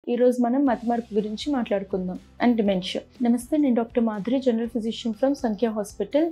ఈరోజు మనం మతిమరుపు గురించి మాట్లాడుకుందాం అండ్ డిమెన్షియా నమస్తే నేను doctor Madhuri general physician from Sankhya hospital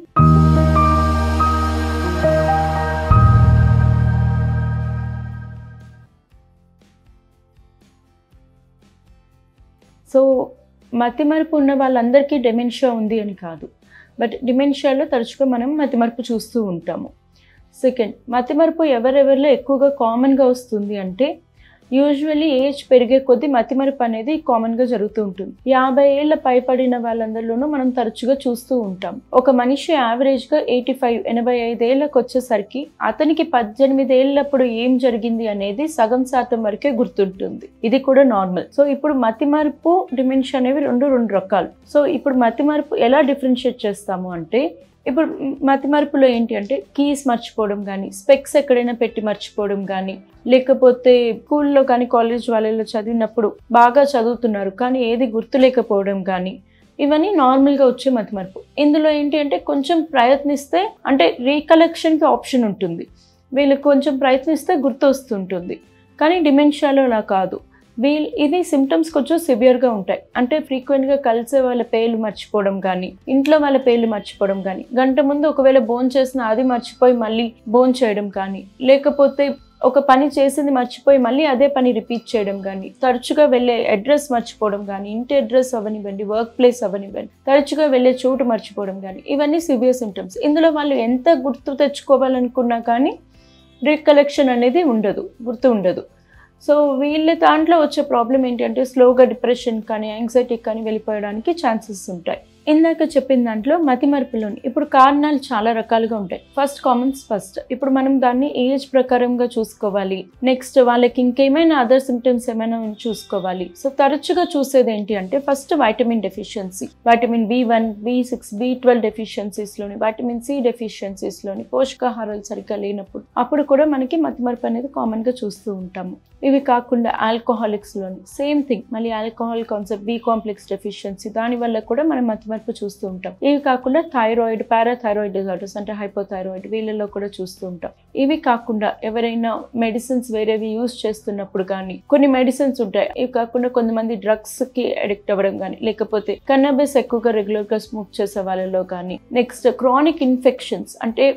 so మతిమరుపు ఉన్న వాళ్ళందరికీ డెమెన్షియా ఉంది అని కాదు బట్ డిమెన్షియాలో తరచుగా మనం మతిమరుపు చూస్తూ ఉంటాము సెకండ్ మతిమరుపు ఎవరెవరిలో ఎక్కువగా కామన్గా వస్తుంది అంటే యూజువల్లీ ఏజ్ పెరిగే కొద్దీ మతిమరుపు అనేది కామన్గా జరుగుతూ ఉంటుంది యాభై ఏళ్ళ పైపడిన వాళ్ళందరిలోనూ మనం తరచుగా చూస్తూ ఉంటాం ఒక మనిషి యావరేజ్గా ఎయిటీ ఫైవ్ ఎనభై ఐదేళ్లకు వచ్చేసరికి అతనికి పద్దెనిమిది ఏళ్ళప్పుడు ఏం జరిగింది అనేది సగం శాతం వరకే గుర్తుంటుంది ఇది కూడా నార్మల్ సో ఇప్పుడు మతిమరుపు డిమెన్షియా అనేవి రెండు రెండు రకాలు సో ఇప్పుడు మతిమరుపు ఎలా డిఫరెన్షియేట్ చేస్తాము అంటే ఇప్పుడు మతిమరుపులో ఏంటి అంటే కీస్ మర్చిపోవడం కానీ స్పెక్స్ ఎక్కడైనా పెట్టి మర్చిపోవడం కానీ లేకపోతే స్కూల్లో కానీ కాలేజ్ వాళ్ళలో చదివినప్పుడు బాగా చదువుతున్నారు కానీ ఏది గుర్తులేకపోవడం కానీ ఇవన్నీ నార్మల్గా వచ్చే మతిమరుపు ఇందులో ఏంటి అంటే కొంచెం ప్రయత్నిస్తే అంటే రీకలెక్షన్కి ఆప్షన్ ఉంటుంది వీళ్ళు కొంచెం ప్రయత్నిస్తే గుర్తు వస్తుంటుంది కానీ డిమెన్షియాలో అలా కాదు వీళ్ళు ఇది సిమ్టమ్స్ కొంచెం సివియర్గా ఉంటాయి అంటే ఫ్రీక్వెంట్గా కలిసే వాళ్ళ పేర్లు మర్చిపోవడం కానీ ఇంట్లో వాళ్ళ పేర్లు మర్చిపోవడం కానీ గంట ముందు ఒకవేళ బోన్ చేసిన అది మర్చిపోయి మళ్ళీ బోన్ చేయడం కానీ లేకపోతే ఒక పని చేసింది మర్చిపోయి మళ్ళీ అదే పని రిపీట్ చేయడం కానీ తరచుగా వెళ్ళే అడ్రస్ మర్చిపోవడం కానీ ఇంటి అడ్రస్ అవనివ్వండి వర్క్ ప్లేస్ అవనివ్వండి తరచుగా వెళ్ళే చోటు మర్చిపోవడం కానీ ఇవన్నీ సివియర్ సిమ్టమ్స్ ఇందులో వాళ్ళు ఎంత గుర్తు తెచ్చుకోవాలనుకున్నా కానీ రీకలెక్షన్ అనేది ఉండదు గుర్తు ఉండదు సో వీళ్ళ దాంట్లో వచ్చే ప్రాబ్లం ఏంటంటే స్లోగా డిప్రెషన్ కానీ యాంగ్జైటీ కానీ వెళ్ళిపోయడానికి ఛాన్సెస్ ఉంటాయి ఇందాక చెప్పిన దాంట్లో మతిమరుపులోని ఇప్పుడు కారణాలు చాలా రకాలుగా ఉంటాయి ఫస్ట్ కామన్స్ ఫస్ట్ ఇప్పుడు మనం దాన్ని ఏజ్ ప్రకారంగా చూసుకోవాలి నెక్స్ట్ వాళ్ళకి ఇంకేమైనా అదర్ సిమ్టమ్స్ ఏమైనా చూసుకోవాలి సో తరచుగా చూసేది ఏంటి అంటే first vitamin deficiency vitamin B one B six B twelve డెఫిషియన్సీస్లోని వైటమిన్ సి డెఫిషియన్సీస్లోని పోషకాహారాలు సరిగ్గా లేనప్పుడు అప్పుడు కూడా మనకి మతిమరుపు అనేది కామన్గా చూస్తూ ఉంటాము ఇవి కాకుండా ఆల్కహాలిక్స్లోని సేమ్ థింగ్ మళ్ళీ alcohol concept B complex deficiency దానివల్ల కూడా మనం మతిమరుపు చూస్తూ ఉంటాం ఇవి కాకుండా థైరాయిడ్ పారాథైరాయిడ్ డిజార్డర్స్ అంటే హైపోథైరాయిడ్ వీళ్ళలో కూడా చూస్తూ ఉంటాం ఇవి కాకుండా ఎవరైనా మెడిసిన్స్ వేరేవి యూజ్ చేస్తున్నప్పుడు కానీ కొన్ని మెడిసిన్స్ ఉంటాయి ఇవి కాకుండా కొంతమంది డ్రగ్స్ కి అడిక్ట్ అవ్వడం కానీ లేకపోతే కన్నబిస్ ఎక్కువగా రెగ్యులర్ గా స్మోక్ చేసే వాళ్ళలో కానీ నెక్స్ట్ క్రానిక్ ఇన్ఫెక్షన్స్ అంటే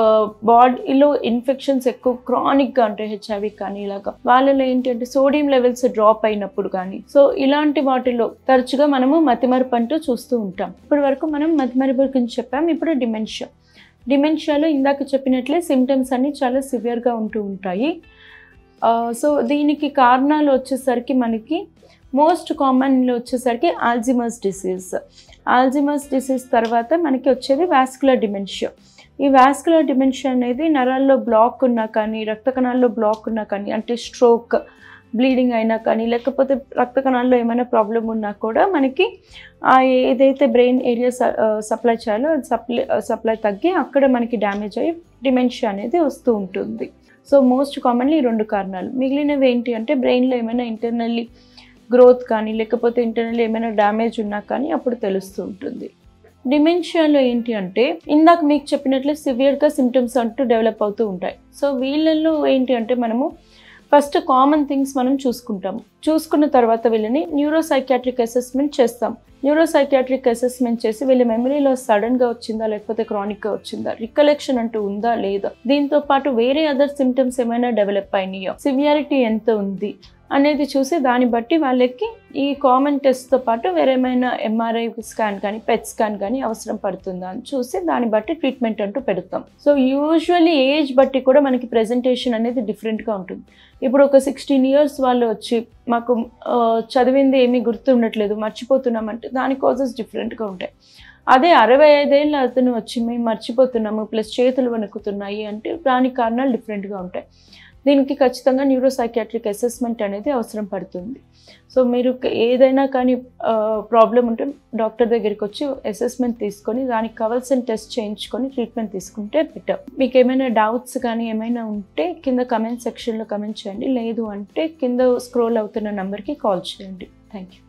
బాడీలో ఇన్ఫెక్షన్స్ ఎక్కువ క్రానిక్గా ఉంటాయి హెచ్ఐవి కానీ ఇలాగా వాళ్ళలో ఏంటంటే సోడియం లెవెల్స్ డ్రాప్ అయినప్పుడు కానీ సో ఇలాంటి వాటిలో తరచుగా మనము మతిమరుపు అంటూ చూస్తూ ఉంటాం ఇప్పటి వరకు మనం మతిమరుపు గురించి చెప్పాం ఇప్పుడు డిమెన్షియా డిమెన్షియాలో ఇందాక చెప్పినట్లే సిమ్టమ్స్ అన్ని చాలా సివియర్గా ఉంటూ ఉంటాయి సో దీనికి కారణాలు వచ్చేసరికి మనకి మోస్ట్ కామన్లో వచ్చేసరికి ఆల్జిమస్ డిసీజ్ ఆల్జిమస్ డిసీజ్ తర్వాత మనకి వచ్చేది వాస్కులర్ డిమెన్షియా ఈ వాస్కులర్ డిమెన్షియా అనేది నరాల్లో బ్లాక్ ఉన్నా కానీ రక్త కణాల్లో బ్లాక్ ఉన్నా కానీ అంటే స్ట్రోక్ బ్లీడింగ్ అయినా కానీ లేకపోతే రక్త కణాల్లో ఏమైనా ప్రాబ్లం ఉన్నా కూడా మనకి ఏదైతే బ్రెయిన్ ఏరియా సప్లై చేయాలో అది సప్లై సప్లై తగ్గి అక్కడ మనకి డ్యామేజ్ అయ్యి డిమెన్షియా అనేది వస్తూ ఉంటుంది సో మోస్ట్ కామన్లీ ఈ రెండు కారణాలు మిగిలినవి ఏంటి అంటే బ్రెయిన్లో ఏమైనా ఇంటర్నల్లీ గ్రోత్ కానీ లేకపోతే ఇంటర్నల్లీ ఏమైనా డ్యామేజ్ ఉన్నా కానీ అప్పుడు తెలుస్తూ ఉంటుంది డిమెన్షియాలో ఏంటి అంటే ఇందాక మీకు చెప్పినట్లే సివియర్గా సిమ్టమ్స్ అంటూ డెవలప్ అవుతూ ఉంటాయి సో వీళ్ళల్లో ఏంటి అంటే మనము ఫస్ట్ కామన్ థింగ్స్ మనం చూసుకుంటాము చూసుకున్న తర్వాత వీళ్ళని న్యూరోసైకియాట్రిక్ అసెస్మెంట్ చేస్తాం న్యూరోసైకియాట్రిక్ అసెస్మెంట్ చేసి వీళ్ళ మెమరీలో సడన్గా వచ్చిందా లేకపోతే క్రానిక్గా వచ్చిందా రికలెక్షన్ అంటూ ఉందా లేదా దీంతో పాటు వేరే అదర్ సిమ్టమ్స్ ఏమైనా డెవలప్ అయినాయో సివియారిటీ ఎంత ఉంది అనేది చూసి దాన్ని బట్టి వాళ్ళకి ఈ కామన్ టెస్ట్తో పాటు వేరేమైనా ఎంఆర్ఐ స్కాన్ కానీ పెట్ స్కాన్ కానీ అవసరం పడుతుందా అని చూసి దాన్ని బట్టి ట్రీట్మెంట్ అంటూ పెడతాం సో యూజువల్లీ ఏజ్ బట్టి కూడా మనకి ప్రెజెంటేషన్ అనేది డిఫరెంట్గా ఉంటుంది ఇప్పుడు ఒక సిక్స్టీన్ ఇయర్స్ వాళ్ళు వచ్చి మాకు చదివింది ఏమీ గుర్తుండట్లేదు మర్చిపోతున్నామంటే దాని కాజెస్ డిఫరెంట్గా ఉంటాయి అదే అరవై ఐదేళ్ళ అతను వచ్చి మేము మర్చిపోతున్నాము ప్లస్ చేతులు వణుకుతున్నాయి అంటే దానికి కారణాలు డిఫరెంట్గా ఉంటాయి దీనికి ఖచ్చితంగా న్యూరోసైకియాట్రిక్ అసెస్మెంట్ అనేది అవసరం పడుతుంది సో మీరు ఏదైనా కానీ ప్రాబ్లం ఉంటే డాక్టర్ దగ్గరికి వచ్చి అసెస్మెంట్ తీసుకొని దానికి కావాల్సిన టెస్ట్ చేయించుకొని ట్రీట్మెంట్ తీసుకుంటే బెటర్ మీకు ఏమైనా డౌట్స్ కానీ ఏమైనా ఉంటే కింద కమెంట్ సెక్షన్లో కమెంట్ చేయండి లేదు అంటే కింద స్క్రోల్ అవుతున్న నెంబర్కి కాల్ చేయండి థ్యాంక్ యూ